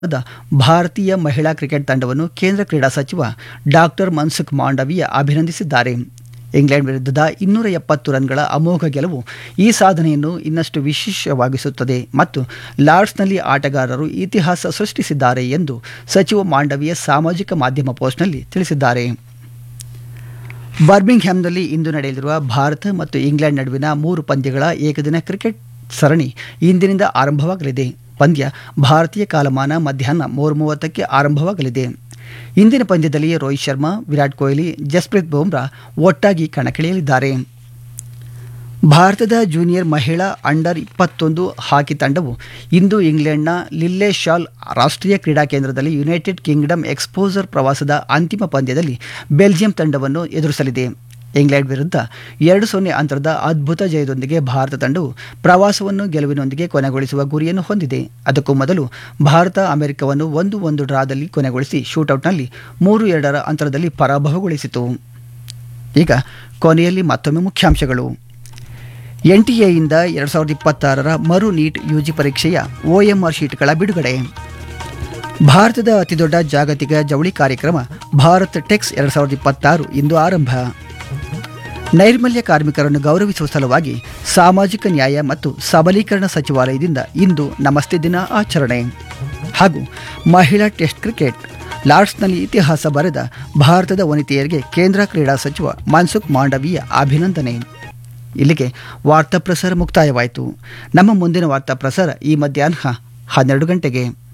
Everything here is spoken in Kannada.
ದ ಭಾರತೀಯ ಮಹಿಳಾ ಕ್ರಿಕೆಟ್ ತಂಡವನ್ನು ಕೇಂದ್ರ ಕ್ರೀಡಾ ಸಚಿವ ಡಾಕ್ಟರ್ ಮನ್ಸುಖ್ ಮಾಂಡವೀಯ ಅಭಿನಂದಿಸಿದ್ದಾರೆ ಇಂಗ್ಲೆಂಡ್ ವಿರುದ್ಧದ ಇನ್ನೂರ ಎಪ್ಪತ್ತು ರನ್ಗಳ ಅಮೋಘ ಗೆಲುವು ಈ ಸಾಧನೆಯನ್ನು ಇನ್ನಷ್ಟು ವಿಶೇಷವಾಗಿಸುತ್ತದೆ ಮತ್ತು ಲಾರ್ಡ್ಸ್ನಲ್ಲಿ ಆಟಗಾರರು ಇತಿಹಾಸ ಸೃಷ್ಟಿಸಿದ್ದಾರೆ ಎಂದು ಸಚಿವ ಮಾಂಡವೀಯ ಸಾಮಾಜಿಕ ಮಾಧ್ಯಮ ಪೋಸ್ಟ್ನಲ್ಲಿ ತಿಳಿಸಿದ್ದಾರೆ ಬರ್ಮಿಂಗ್ಹ್ಯಾಮ್ನಲ್ಲಿ ಇಂದು ನಡೆಯಲಿರುವ ಭಾರತ ಮತ್ತು ಇಂಗ್ಲೆಂಡ್ ನಡುವಿನ ಮೂರು ಪಂದ್ಯಗಳ ಏಕದಿನ ಕ್ರಿಕೆಟ್ ಸರಣಿ ಇಂದಿನಿಂದ ಆರಂಭವಾಗಲಿದೆ ಪಂದ್ಯ ಭಾರತೀಯ ಕಾಲಮಾನ ಮಧ್ಯಾಹ್ನ ಮೂರು ಮೂವತ್ತಕ್ಕೆ ಆರಂಭವಾಗಲಿದೆ ಇಂದಿನ ಪಂದ್ಯದಲ್ಲಿ ರೋಹಿತ್ ಶರ್ಮಾ ವಿರಾಟ್ ಕೊಹ್ಲಿ ಜಸ್ಪ್ರೀತ್ ಬುಮ್ರಾ ಒಟ್ಟಾಗಿ ಕಣಕ್ಕಿಳಿಯಲಿದ್ದಾರೆ ಭಾರತದ ಜೂನಿಯರ್ ಮಹಿಳಾ ಅಂಡರ್ ಇಪ್ಪತ್ತೊಂದು ಹಾಕಿ ತಂಡವು ಇಂದು ಇಂಗ್ಲೆಂಡ್ನ ಲಿಲ್ಲೆ ಶಾಲ್ ರಾಷ್ಟ್ರೀಯ ಕ್ರೀಡಾ ಕೇಂದ್ರದಲ್ಲಿ ಯುನೈಟೆಡ್ ಕಿಂಗ್ಡಮ್ ಎಕ್ಸ್ಪೋಸರ್ ಪ್ರವಾಸದ ಅಂತಿಮ ಪಂದ್ಯದಲ್ಲಿ ಬೆಲ್ಜಿಯಂ ತಂಡವನ್ನು ಎದುರಿಸಲಿದೆ ಇಂಗ್ಲೆಂಡ್ ವಿರುದ್ಧ ಎರಡು ಸೊನ್ನೆ ಅಂತರದ ಅದ್ಭುತ ಜಯದೊಂದಿಗೆ ಭಾರತ ತಂಡವು ಪ್ರವಾಸವನ್ನು ಗೆಲುವಿನೊಂದಿಗೆ ಕೊನೆಗೊಳಿಸುವ ಗುರಿಯನ್ನು ಹೊಂದಿದೆ ಅದಕ್ಕೂ ಮೊದಲು ಭಾರತ ಅಮೆರಿಕವನ್ನು ಒಂದು ಒಂದು ಡ್ರಾದಲ್ಲಿ ಕೊನೆಗೊಳಿಸಿ ಶೂಟೌಟ್ನಲ್ಲಿ ಮೂರು ಎರಡರ ಅಂತರದಲ್ಲಿ ಪರಾಭವಗೊಳಿಸಿತು ಈಗ ಕೊನೆಯಲ್ಲಿ ಮತ್ತೊಮ್ಮೆ ಮುಖ್ಯಾಂಶಗಳು ಎನ್ಟಿಎಯಿಂದ ಎರಡು ಸಾವಿರದ ಇಪ್ಪತ್ತಾರರ ಮರು ನೀಟ್ ಯುಜಿ ಪರೀಕ್ಷೆಯ ಒಎಂಆರ್ ಶೀಟ್ಗಳ ಬಿಡುಗಡೆ ಭಾರತದ ಅತಿದೊಡ್ಡ ಜಾಗತಿಕ ಜವಳಿ ಕಾರ್ಯಕ್ರಮ ಭಾರತ್ ಟೆಕ್ಸ್ ಎರಡು ಸಾವಿರದ ಇಪ್ಪತ್ತಾರು ಇಂದು ಆರಂಭ ನೈರ್ಮಲ್ಯ ಕಾರ್ಮಿಕರನ್ನು ಗೌರವಿಸುವ ಸಲುವಾಗಿ ಸಾಮಾಜಿಕ ನ್ಯಾಯ ಮತ್ತು ಸಬಲೀಕರಣ ಸಚಿವಾಲಯದಿಂದ ಇಂದು ನಮಸ್ತೆ ದಿನ ಆಚರಣೆ ಹಾಗೂ ಮಹಿಳಾ ಟೆಸ್ಟ್ ಕ್ರಿಕೆಟ್ ಲಾರ್ಡ್ಸ್ನಲ್ಲಿ ಇತಿಹಾಸ ಬರೆದ ಭಾರತದ ವನಿತೆಯರಿಗೆ ಕೇಂದ್ರ ಕ್ರೀಡಾ ಸಚಿವ ಮನ್ಸುಖ್ ಮಾಂಡವೀಯ ಅಭಿನಂದನೆ ಇಲ್ಲಿಗೆ ವಾರ್ತಾ ಪ್ರಸಾರ ಮುಕ್ತಾಯವಾಯಿತು ನಮ್ಮ ಮುಂದಿನ ವಾರ್ತಾ ಪ್ರಸಾರ ಈ ಮಧ್ಯಾಹ್ನ ಹನ್ನೆರಡು ಗಂಟೆಗೆ